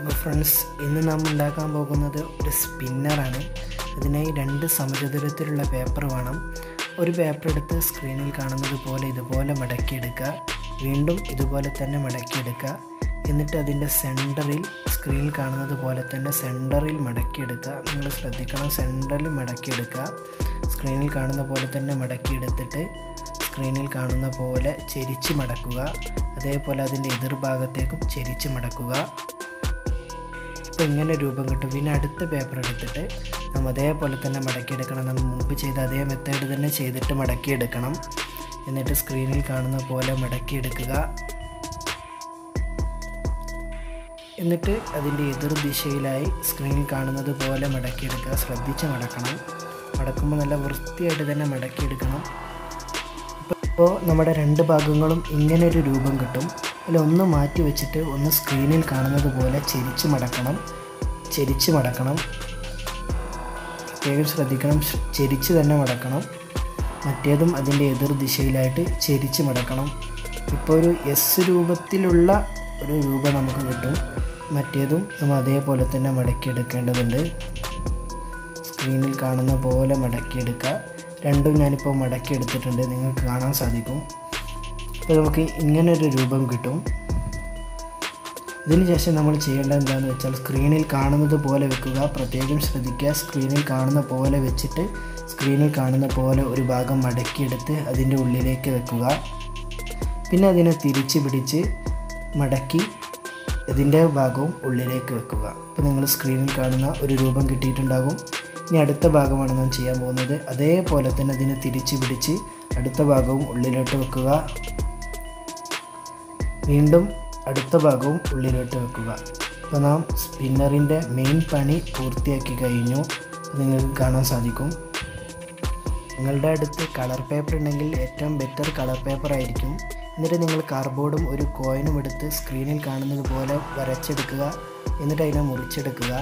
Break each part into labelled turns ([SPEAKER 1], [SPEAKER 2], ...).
[SPEAKER 1] അപ്പോൾ ഫ്രണ്ട്സ് ഇന്ന് നാം ഉണ്ടാക്കാൻ പോകുന്നത് ഒരു സ്പിന്നറാണ് അതിനായി രണ്ട് സമചതുരത്തിലുള്ള പേപ്പർ വേണം ഒരു പേപ്പർ എടുത്ത് സ്ക്രീനിൽ കാണുന്നത് പോലെ ഇതുപോലെ മടക്കിയെടുക്കുക വീണ്ടും ഇതുപോലെ തന്നെ മടക്കിയെടുക്കുക എന്നിട്ട് അതിൻ്റെ സെൻറ്ററിൽ സ്ക്രീനിൽ കാണുന്നത് പോലെ തന്നെ സെൻറ്ററിൽ മടക്കിയെടുക്കുക നിങ്ങൾ ശ്രദ്ധിക്കണം സെൻറ്ററിൽ മടക്കിയെടുക്കുക സ്ക്രീനിൽ കാണുന്ന പോലെ തന്നെ മടക്കിയെടുത്തിട്ട് സ്ക്രീനിൽ കാണുന്ന പോലെ ചെരിച്ച് മടക്കുക അതേപോലെ അതിൻ്റെ എതിർഭാഗത്തേക്കും ചെരിച്ച് മടക്കുക അപ്പോൾ ഇങ്ങനെ രൂപം കിട്ടും പിന്നെ അടുത്ത പേപ്പർ എടുത്തിട്ട് നമ്മൾ അതേപോലെ തന്നെ മടക്കിയെടുക്കണം നമ്മൾ മുമ്പ് ചെയ്ത അതേ മെത്തേഡ് തന്നെ ചെയ്തിട്ട് മടക്കിയെടുക്കണം എന്നിട്ട് സ്ക്രീനിൽ കാണുന്ന പോലെ മടക്കിയെടുക്കുക എന്നിട്ട് അതിൻ്റെ എതിർ ദിശയിലായി സ്ക്രീനിൽ കാണുന്നത് പോലെ മടക്കിയെടുക്കുക ശ്രദ്ധിച്ച് മടക്കണം മടക്കുമ്പോൾ നല്ല വൃത്തിയായിട്ട് തന്നെ മടക്കിയെടുക്കണം ഇപ്പോൾ നമ്മുടെ രണ്ട് ഭാഗങ്ങളും ഇങ്ങനെ ഒരു രൂപം കിട്ടും അതിൽ ഒന്ന് മാറ്റി വെച്ചിട്ട് ഒന്ന് സ്ക്രീനിൽ കാണുന്നത് പോലെ ചെരിച്ച് മടക്കണം ചെരിച്ച് മടക്കണം പ്രത്യേകം ശ്രദ്ധിക്കണം ചെരിച്ച് തന്നെ മടക്കണം മറ്റേതും അതിൻ്റെ എതിർ ദിശയിലായിട്ട് ചെരിച്ച് മടക്കണം ഇപ്പോൾ ഒരു എസ് രൂപത്തിലുള്ള ഒരു രൂപം നമുക്ക് കിട്ടും മറ്റേതും നമ്മൾ അതേപോലെ തന്നെ മടക്കിയെടുക്കേണ്ടതുണ്ട് സ്ക്രീനിൽ കാണുന്ന പോലെ മടക്കിയെടുക്കുക രണ്ടും ഞാനിപ്പോൾ മടക്കിയെടുത്തിട്ടുണ്ട് നിങ്ങൾക്ക് കാണാൻ സാധിക്കും അപ്പോൾ നമുക്ക് ഇങ്ങനെ ഒരു രൂപം കിട്ടും ഇതിന് ശേഷം നമ്മൾ ചെയ്യേണ്ടത് എന്താണെന്ന് വെച്ചാൽ സ്ക്രീനിൽ കാണുന്നത് പോലെ വെക്കുക പ്രത്യേകം ശ്രദ്ധിക്കുക സ്ക്രീനിൽ കാണുന്ന പോലെ വെച്ചിട്ട് സ്ക്രീനിൽ കാണുന്ന പോലെ ഒരു ഭാഗം മടക്കിയെടുത്ത് അതിൻ്റെ ഉള്ളിലേക്ക് വെക്കുക പിന്നെ അതിനെ തിരിച്ച് പിടിച്ച് മടക്കി ഇതിൻ്റെ ഭാഗവും ഉള്ളിലേക്ക് വെക്കുക അപ്പോൾ നിങ്ങൾ സ്ക്രീനിൽ കാണുന്ന ഒരു രൂപം കിട്ടിയിട്ടുണ്ടാകും ഇനി അടുത്ത ഭാഗമാണ് നാം ചെയ്യാൻ പോകുന്നത് അതേപോലെ തന്നെ അതിനെ തിരിച്ച് പിടിച്ച് അടുത്ത ഭാഗവും ഉള്ളിലോട്ട് വെക്കുക വീണ്ടും അടുത്ത ഭാഗവും ഉള്ളിലോട്ട് വെക്കുക അപ്പോൾ നാം സ്പിന്നറിൻ്റെ മെയിൻ പണി പൂർത്തിയാക്കി കഴിഞ്ഞു നിങ്ങൾക്ക് കാണാൻ സാധിക്കും നിങ്ങളുടെ അടുത്ത് കളർ പേപ്പർ ഉണ്ടെങ്കിൽ ഏറ്റവും ബെറ്റർ കളർ പേപ്പർ ആയിരിക്കും എന്നിട്ട് നിങ്ങൾ കാർഡ്ബോർഡും ഒരു കോയിനും എടുത്ത് സ്ക്രീനിൽ കാണുന്നത് പോലെ വരച്ചെടുക്കുക എന്നിട്ട് അതിനെ മുറിച്ചെടുക്കുക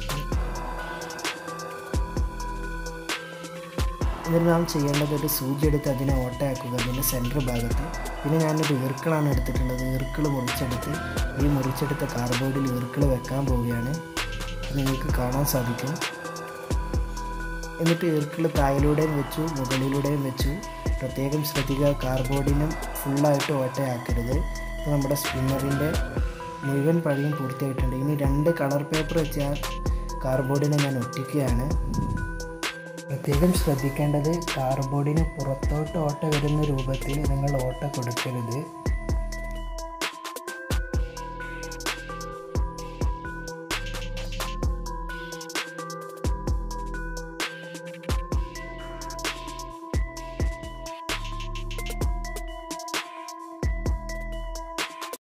[SPEAKER 1] എന്നിട്ട് നാം ചെയ്യേണ്ടത് ഒരു സൂചി എടുത്ത് അതിനെ ഓട്ടയാക്കുക അതിൻ്റെ സെൻറ്റർ ഭാഗത്ത് പിന്നെ ഞാനൊരു ഈർക്കിളാണ് എടുത്തിട്ടുള്ളത് ഈർക്കിൾ മുറിച്ചെടുത്ത് ഈ മുറിച്ചെടുത്ത കാർഡ്ബോർഡിൽ ഈർക്കിൾ വെക്കാൻ പോവുകയാണ് അത് നിങ്ങൾക്ക് കാണാൻ സാധിക്കും എന്നിട്ട് ഈർക്കിൾ താഴിലൂടെയും വെച്ചു മുകളിലൂടെയും വെച്ചു പ്രത്യേകം ശ്രദ്ധിക്കുക കാർഡ്ബോർഡിനും ഫുള്ളായിട്ട് ഓട്ടയാക്കരുത് അപ്പോൾ നമ്മുടെ സ്പിന്നറിൻ്റെ മുഴുവൻ പണിയും പൂർത്തിയായിട്ടുണ്ട് ഇനി രണ്ട് കളർ പേപ്പർ വെച്ച് ആ കാർഡ്ബോർഡിനെ ഞാൻ ഒട്ടിക്കുകയാണ് പ്രത്യേകം ശ്രദ്ധിക്കേണ്ടത് കാർഡ്ബോർഡിന് പുറത്തോട്ട് ഓട്ട വരുന്ന രൂപത്തിൽ നിങ്ങൾ ഓട്ട കൊടുക്കരുത്